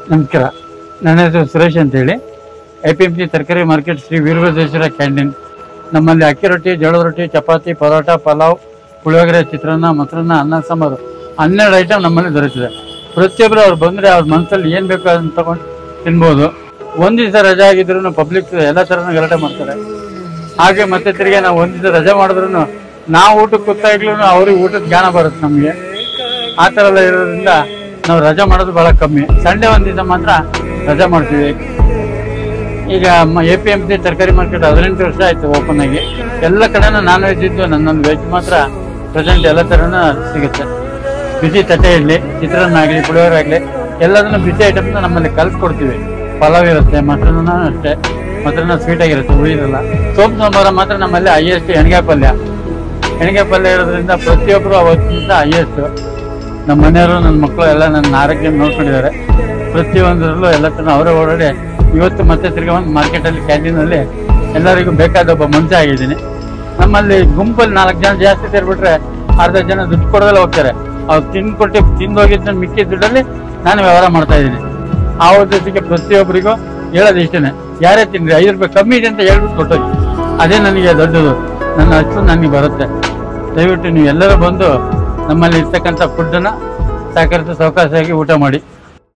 ನಮಸ್ಕಾರ ನನ್ನ ಹೆಸರು ಸುರೇಶ್ ಅಂತೇಳಿ ಐ ಪಿ ಎಂ ಸಿ ತರಕಾರಿ ಮಾರ್ಕೆಟ್ ಶ್ರೀ ವೀರಭದ್ರೇಶ್ವರ ಕ್ಯಾಂಟೀನ್ ನಮ್ಮಲ್ಲಿ ಅಕ್ಕಿ ರೊಟ್ಟಿ ಜೋಳದ ರೊಟ್ಟಿ ಚಪಾತಿ ಪರೋಟ ಪಲಾವ್ ಪುಳಿಯೋಗರೆ ಚಿತ್ರಾನ್ನ ಮೊಸರನ್ನ ಅನ್ನ ಸಾಂಬಾರು ಹನ್ನೆರಡು ಐಟಮ್ ನಮ್ಮಲ್ಲಿ ದೊರೆತಿದೆ ಪ್ರತಿಯೊಬ್ಬರು ಅವ್ರು ಬಂದರೆ ಅವ್ರ ಮನಸ್ಸಲ್ಲಿ ಏನು ಬೇಕು ಅದನ್ನ ತಗೊಂಡು ತಿನ್ಬೋದು ಒಂದು ದಿವಸ ರಜೆ ಆಗಿದ್ರು ಪಬ್ಲಿಕ್ ಎಲ್ಲ ಥರನೂ ಗಲಾಟೆ ಮಾಡ್ತಾರೆ ಹಾಗೆ ಮತ್ತೆ ತಿರ್ಗಿ ನಾವು ಒಂದು ದಿವಸ ರಜೆ ಮಾಡಿದ್ರು ನಾವು ಊಟಕ್ಕೆ ಕೂತಾಗ್ಲೂ ಅವ್ರಿಗೆ ಊಟದ ಜ್ಞಾನ ಬರುತ್ತೆ ನಮಗೆ ಆ ಥರ ಎಲ್ಲ ಇರೋದ್ರಿಂದ ನಾವು ರಜೆ ಮಾಡೋದು ಬಹಳ ಕಮ್ಮಿ ಸಂಡೇ ಒಂದು ದಿವಸ ಮಾತ್ರ ರಜೆ ಮಾಡ್ತೀವಿ ಈಗ ಎ ಪಿ ಎಂ ಸಿ ತರಕಾರಿ ಮಾರ್ಕೆಟ್ ಹದಿನೆಂಟು ವರ್ಷ ಆಯ್ತು ಓಪನ್ ಆಗಿ ಎಲ್ಲ ಕಡೆನೂ ನಾನ್ ವೆಜ್ ಇದ್ದು ನನ್ನೊಂದು ವೆಜ್ ಮಾತ್ರ ಪ್ರೆಸೆಂಟ್ ಎಲ್ಲ ಥರನೂ ಸಿಗುತ್ತೆ ಬಿಸಿ ತಟ್ಟೆ ಇರಲಿ ಚಿತ್ರಾನ್ನ ಆಗಲಿ ಪುಳಿಯೋಗರೆ ಆಗಲಿ ಎಲ್ಲದನ್ನು ಬಿಸಿ ಐಟಮ್ನ ನಮ್ಮಲ್ಲಿ ಕಲ್ಸ್ಕೊಡ್ತೀವಿ ಪಲಾವ್ ಇರುತ್ತೆ ಮಟನ್ ಅಷ್ಟೇ ಮಟನ್ ಸ್ವೀಟ್ ಆಗಿರುತ್ತೆ ಉಳಿದಿರಲ್ಲ ಸೋಪ್ ಸಾಂಬಾರ ಮಾತ್ರ ನಮ್ಮಲ್ಲಿ ಹೈಯೆಸ್ಟ್ ಎಣ್ಗಾಯಿ ಪಲ್ಯ ಎಣ್ಗಾಯಿ ಪಲ್ಯ ಇರೋದ್ರಿಂದ ಪ್ರತಿಯೊಬ್ಬರು ಅವತ್ತಿನಿಂದ ಹೈಯೆಸ್ಟ್ ನಮ್ಮ ಮನೆಯವರು ನನ್ನ ಮಕ್ಕಳು ಎಲ್ಲ ನನ್ನ ಆರೋಗ್ಯ ನೋಡ್ಕೊಂಡಿದ್ದಾರೆ ಪ್ರತಿಯೊಂದರಲ್ಲೂ ಎಲ್ಲ ತರ ಅವರೇ ಓಡಾಡಿ ಇವತ್ತು ಮತ್ತೆ ತಿರ್ಗಿ ಒಂದು ಮಾರ್ಕೆಟಲ್ಲಿ ಕ್ಯಾಂಟೀನಲ್ಲಿ ಎಲ್ಲರಿಗೂ ಬೇಕಾದ ಒಬ್ಬ ಮನುಷ್ಯ ಆಗಿದ್ದೀನಿ ನಮ್ಮಲ್ಲಿ ಗುಂಪಲ್ಲಿ ನಾಲ್ಕು ಜನ ಜಾಸ್ತಿ ಸೇರ್ಬಿಟ್ರೆ ಅರ್ಧ ಜನ ದುಡ್ಡು ಕೊಡೋದಲ್ಲ ಹೋಗ್ತಾರೆ ಅವ್ರು ತಿಂದ್ಕೊಟ್ಟು ತಿಂದೋಗಿದ್ದ ಮಿಕ್ಕಿ ದುಡ್ಡಲ್ಲಿ ನಾನು ವ್ಯವಹಾರ ಮಾಡ್ತಾ ಇದ್ದೀನಿ ಅವ್ರ ಜೊತೆಗೆ ಪ್ರತಿಯೊಬ್ಬರಿಗೂ ಹೇಳೋದು ಇಷ್ಟನೇ ಯಾರೇ ತಿನ್ರಿ ಐದು ರೂಪಾಯಿ ಕಮ್ಮಿ ಇದೆ ಅಂತ ಹೇಳ್ಬಿಟ್ಟು ಕೊಟ್ಟೋಗಿ ಅದೇ ನನಗೆ ದೊಡ್ಡದು ನನ್ನ ಅಷ್ಟು ನನಗೆ ಬರುತ್ತೆ ದಯವಿಟ್ಟು ನೀವು ಎಲ್ಲರೂ ಬಂದು ನಮ್ಮಲ್ಲಿ ಇರ್ತಕ್ಕಂಥ ಫುಡ್ಡನ್ನು ಸಹಕರಿಸಿ ಸಾವಕಾಶವಾಗಿ ಊಟ ಮಾಡಿ